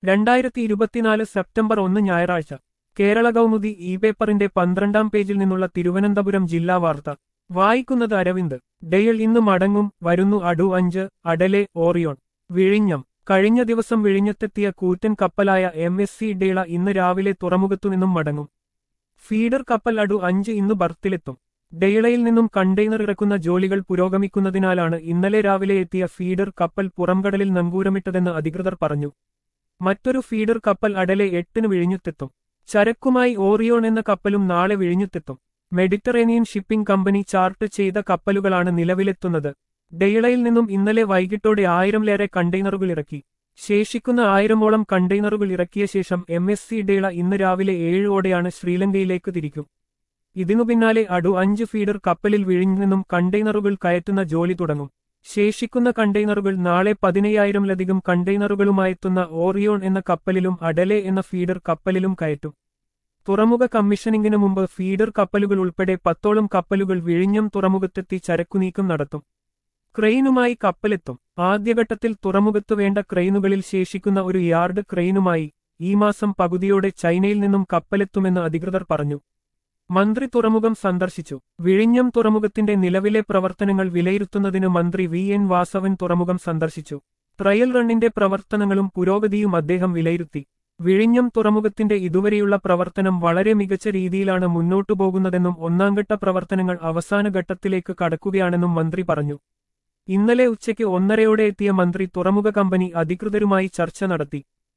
രണ്ടായിരത്തി ഇരുപത്തിനാല് സെപ്റ്റംബർ ഒന്ന് ഞായറാഴ്ച കേരള കൗമുദി ഇ പേപ്പറിന്റെ പന്ത്രണ്ടാം പേജിൽ നിന്നുള്ള തിരുവനന്തപുരം ജില്ലാ വാർത്ത വായിക്കുന്നത് അരവിന്ദ് ഡെയൽ ഇന്ന് മടങ്ങും വരുന്നു അടു അഞ്ച് അടലെ ഓറിയോൺ വിഴിഞ്ഞം കഴിഞ്ഞ ദിവസം വിഴിഞ്ഞത്തെത്തിയ കൂറ്റൻ കപ്പലായ എം എസ് സി ഡേള ഇന്ന് രാവിലെ തുറമുഖത്തുനിന്നും മടങ്ങും ഫീഡർ കപ്പൽ അടു അഞ്ച് ഇന്ന് ബർത്തിലെത്തും ഡെയിളയിൽ നിന്നും കണ്ടെയ്നർ ഇറക്കുന്ന ജോലികൾ പുരോഗമിക്കുന്നതിനാലാണ് ഇന്നലെ രാവിലെ എത്തിയ ഫീഡർ കപ്പൽ പുറംകടലിൽ നങ്കൂരമിട്ടതെന്ന് അധികൃതർ പറഞ്ഞു മറ്റൊരു ഫീഡർ കപ്പൽ അടലെ എട്ടിന് വിഴിഞ്ഞത്തെത്തും ചരക്കുമായി ഓറിയോൺ എന്ന കപ്പലും നാളെ വിഴിഞ്ഞത്തെത്തും മെഡിറ്ററേനിയൻ ഷിപ്പിംഗ് കമ്പനി ചാർട്ട് ചെയ്ത കപ്പലുകളാണ് നിലവിലെത്തുന്നത് ഡെയിളയിൽ നിന്നും ഇന്നലെ വൈകിട്ടോടെ ആയിരംലേറെ കണ്ടെയ്നറുകൾ ഇറക്കി ശേഷിക്കുന്ന ആയിരമോളം കണ്ടെയ്നറുകൾ ഇറക്കിയ ശേഷം എം എസ് സി ഡേള ഇന്ന് രാവിലെ ഏഴോടെയാണ് ശ്രീലങ്കയിലേക്ക് തിരിക്കും ഇതിനു പിന്നാലെ അടു അഞ്ച് ഫീഡർ കപ്പലിൽ വിഴിഞ്ഞു നിന്നും കണ്ടെയ്നറുകൾ കയറ്റുന്ന ജോലി തുടങ്ങും ശേഷിക്കുന്ന കണ്ടെയ്നറുകൾ നാളെ പതിനയ്യായിരംലധികം കണ്ടെയ്നറുകളുമായെത്തുന്ന ഓറിയോൺ എന്ന കപ്പലിലും അഡലെ എന്ന ഫീഡർ കപ്പലിലും കയറ്റും തുറമുഖ കമ്മീഷനിങ്ങിനു മുമ്പ് ഫീഡർ കപ്പലുകൾ ഉൾപ്പെടെ പത്തോളം കപ്പലുകൾ വിഴിഞ്ഞം തുറമുഖത്തെത്തി ചരക്കുനീക്കം നടത്തും ക്രെയിനുമായി കപ്പലെത്തും ആദ്യഘട്ടത്തിൽ തുറമുഖത്ത് വേണ്ട ക്രെയിനുകളിൽ ശേഷിക്കുന്ന ഒരു യാർഡ് ക്രെയിനുമായി ഈ മാസം പകുതിയോടെ ചൈനയിൽ നിന്നും കപ്പലെത്തുമെന്ന് അധികൃതർ പറഞ്ഞു മന്ത്രി തുറമുഖം സന്ദർശിച്ചു വിഴിഞ്ഞം തുറമുഖത്തിന്റെ നിലവിലെ പ്രവർത്തനങ്ങൾ വിലയിരുത്തുന്നതിന് മന്ത്രി വി എൻ വാസവൻ തുറമുഖം സന്ദർശിച്ചു ട്രയൽ റണ്ണിന്റെ പ്രവർത്തനങ്ങളും പുരോഗതിയും അദ്ദേഹം വിലയിരുത്തി വിഴിഞ്ഞം തുറമുഖത്തിന്റെ ഇതുവരെയുള്ള പ്രവർത്തനം വളരെ മികച്ച രീതിയിലാണ് മുന്നോട്ടു പോകുന്നതെന്നും ഒന്നാംഘട്ട പ്രവർത്തനങ്ങൾ അവസാന ഘട്ടത്തിലേക്ക് കടക്കുകയാണെന്നും മന്ത്രി പറഞ്ഞു ഇന്നലെ ഉച്ചയ്ക്ക് ഒന്നരയോടെ എത്തിയ മന്ത്രി തുറമുഖ കമ്പനി അധികൃതരുമായി ചർച്ച നടത്തി